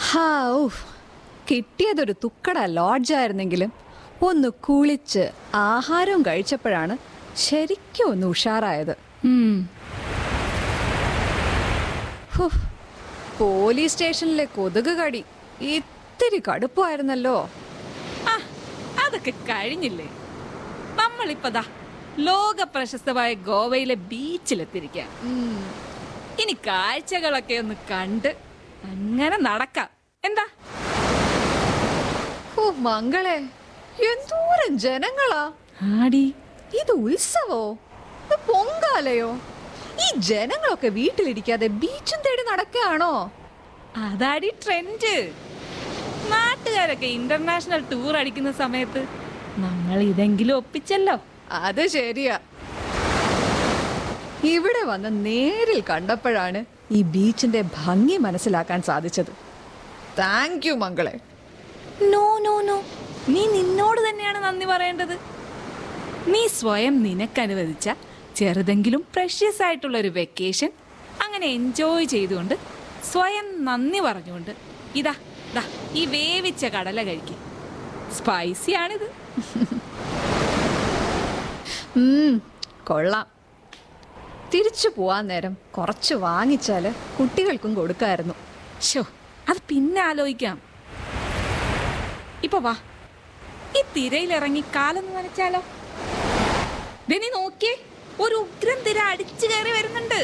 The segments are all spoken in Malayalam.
ഹാ ഉഫ്. കിട്ടിയതൊരു തുക്കട ലോഡ്ജായിരുന്നെങ്കിലും ഒന്ന് കുളിച്ച് ആഹാരവും കഴിച്ചപ്പോഴാണ് ശരിക്കും ഒന്ന് ഉഷാറായത് ഉം. ഹുഫ്. പോലീസ് സ്റ്റേഷനിലെ കൊതുക് കടി ഇത്തിരി കടുപ്പമായിരുന്നല്ലോ ആ, അതൊക്കെ കഴിഞ്ഞില്ലേ നമ്മളിപ്പതാ ലോക പ്രശസ്തമായ ഗോവയിലെ ബീച്ചിലെത്തിരിക്കാം ഉം. ഇനി കാഴ്ചകളൊക്കെ ഒന്ന് കണ്ട് അങ്ങനെ നടക്കാം എന്താ ഓ മംഗളെ എന്തോരം ജനങ്ങളാ ആടി ഇത് ഉത്സവോ ഇത് പൊങ്കാലയോ ഈ ജനങ്ങളൊക്കെ വീട്ടിലിരിക്കാതെ ബീച്ചും തേടി നടക്കുകയാണോ അതാടി ട്രെൻഡ് നാട്ടുകാരൊക്കെ ഇന്റർനാഷണൽ ടൂർ അടിക്കുന്ന സമയത്ത് നമ്മൾ ഇതെങ്കിലും ഒപ്പിച്ചല്ലോ അത് ശരിയാ ഇവിടെ വന്ന് നേരിൽ കണ്ടപ്പോഴാണ് ഈ ബീച്ചിന്റെ ഭംഗി മനസ്സിലാക്കാൻ സാധിച്ചത് താങ്ക് യു മംഗളെ നോ നോ നോ നീ നിന്നോട് തന്നെയാണ് നന്ദി പറയേണ്ടത് നീ സ്വയം നിനക്കനുവദിച്ച ചെറുതെങ്കിലും പ്രഷ്യസ് ആയിട്ടുള്ള ഒരു വെക്കേഷൻ അങ്ങനെ എൻജോയ് ചെയ്തുകൊണ്ട് സ്വയം നന്ദി പറഞ്ഞുകൊണ്ട് ഇതാ ദാ ഈ വേവിച്ച കടല കഴിക്കും സ്പൈസി ആണിത് ഉം, കൊള്ളാം തിരിച്ചു പോവാൻ നേരം കുറച്ച് വാങ്ങിച്ചാല് കുട്ടികൾക്കും കൊടുക്കായിരുന്നു ഷോ അത് പിന്നെ ആലോചിക്കാം ഇപ്പൊ വാ ഈ തിരയിലിറങ്ങി കാലൊന്ന് നനച്ചാലോ ദേ നീ നോക്കിയേ ഒരു ഉഗ്രം തിര അടിച്ചു കയറി വരുന്നുണ്ട്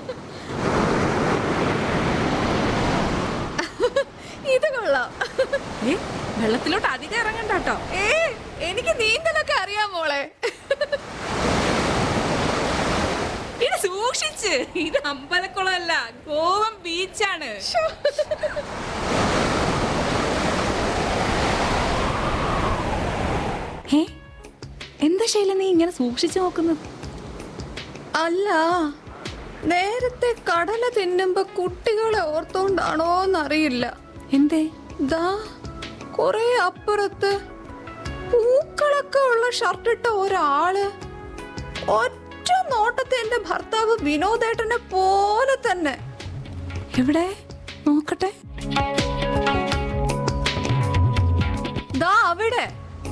ഇത് കൊള്ളാം ഏ, വെള്ളത്തിലോട്ട് അധികം ഇറങ്ങണ്ട കേട്ടോ ഏ എനിക്ക് നീന്തലൊക്കെ അറിയാം മോളെ ഇത് സൂക്ഷിച്ച് ഇത് അമ്പലക്കുളമല്ല ഗോവം ബീച്ചാണ് ഏ എന്താ ശൈല നീ ഇങ്ങനെ സൂക്ഷിച്ചു നോക്കുന്നത് അല്ല നേരത്തെ കടല തിന്നുമ്പോ കുട്ടികളെ ഓർത്തോണ്ടാണോ എന്നറിയില്ല എന്തേ ദാ കൊറേ അപ്പുറത്ത് പൂക്കളൊക്കെ ഉള്ള ഷർട്ടിട്ട ഒരാള് ഒറ്റ നോട്ടത്തെ എന്റെ ഭർത്താവ് വിനോദേട്ടനെ പോലെ തന്നെ എവിടെ നോക്കട്ടെ ദാ അവിടെ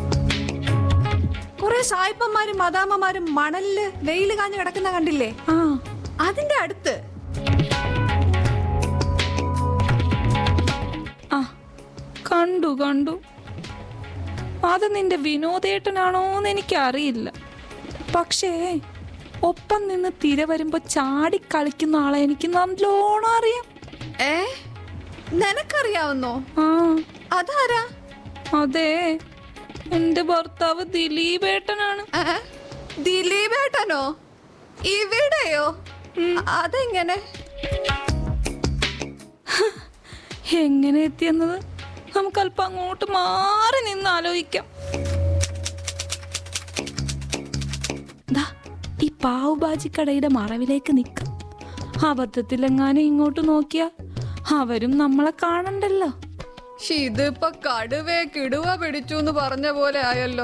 കൊറേ സായിപ്പന്മാരും മദാമ്മമാരും മണലില് വെയിൽ കാഞ്ഞു കിടക്കുന്ന കണ്ടില്ലേ ആ അതിന്റെ അടുത്ത് ആ കണ്ടു കണ്ടു അത് നിന്റെ വിനോദേട്ടനാണോന്ന് എനിക്കറിയില്ല പക്ഷേ ഒപ്പം നിന്ന് തിര വരുമ്പോ ചാടി കളിക്കുന്ന ആളെ എനിക്ക് നല്ലോണം അറിയാം ഏ നിനക്കറിയാവുന്നോ ആ അതാരാ അതെ എന്റെ ഭർത്താവ് ദിലീപേട്ടനാണ് ഏ? ദിലീപേട്ടനോ ഇവിടെയോ അതെങ്ങനെ എങ്ങനെ എത്തിയെന്നത് നമുക്ക് അല്പം അങ്ങോട്ട് മാറി നിന്ന് ആലോചിക്കാം ദാ, ഈ പാവുബാജി കടയുടെ മറവിലേക്ക് നിൽക്കാം അബദ്ധത്തിലെങ്ങാനും ഇങ്ങോട്ട് നോക്കിയാ അവരും നമ്മളെ കാണണ്ടല്ലോ ശ്ശി, ഇതിപ്പോ കടുവയെ കിടുവ പിടിച്ചു എന്ന് പറഞ്ഞ പോലെ ആയല്ലോ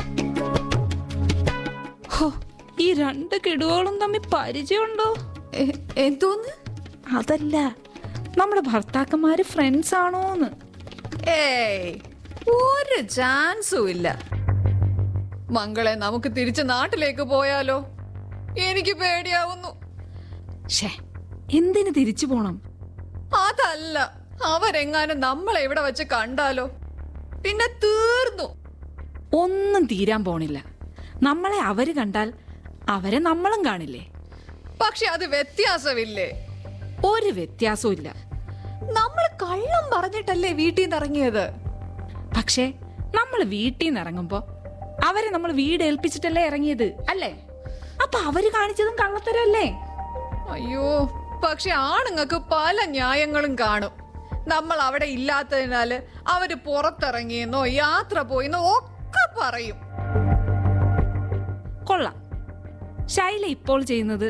ഹോ ഈ രണ്ട് കിടുവകളും തമ്മിൽ പരിചയമുണ്ടോ എ- എന്തോന്ന് അതല്ല നമ്മുടെ ഭർത്താക്കന്മാര് ഫ്രണ്ട്സ് ആണോന്ന് ഏയ് ഒരു ചാൻസും ഇല്ല മംഗളെ നമുക്ക് തിരിച്ച് നാട്ടിലേക്ക് പോയാലോ എനിക്ക് പേടിയാവുന്നു ഷേ എന്തിന് തിരിച്ചു പോണം അതല്ല അവരെങ്ങാനും നമ്മളെ ഇവിടെ വെച്ച് കണ്ടാലോ പിന്നെ തീർന്നു ഒന്നും തീരാൻ പോണില്ല നമ്മളെ അവര് കണ്ടാൽ അവരെ നമ്മളും കാണില്ലേ പക്ഷെ അത് വ്യത്യാസമില്ലേ ഒരു വ്യത്യാസവും ഇല്ല നമ്മൾ കള്ളം പറഞ്ഞിട്ടല്ലേ വീട്ടിൽ നിന്ന് ഇറങ്ങിയത് പക്ഷേ നമ്മൾ വീട്ടിൽ നിന്ന് ഇറങ്ങുമ്പോ അവരെ നമ്മൾ വീട് ഏൽപ്പിച്ചിട്ടല്ലേ ഇറങ്ങിയത് അല്ലേ അപ്പൊ അവര് കാണിച്ചതും കള്ളത്തരല്ലേ അയ്യോ പക്ഷെ ആണുങ്ങൾക്ക് പല ന്യായങ്ങളും കാണും നമ്മൾ അവിടെ ഇല്ലാത്തതിനാല് അവര് പുറത്തിറങ്ങിയെന്നോ യാത്ര പോയെന്നോ ഒക്കെ പറയും കൊള്ളാം ശൈല ഇപ്പോൾ ചെയ്യുന്നത്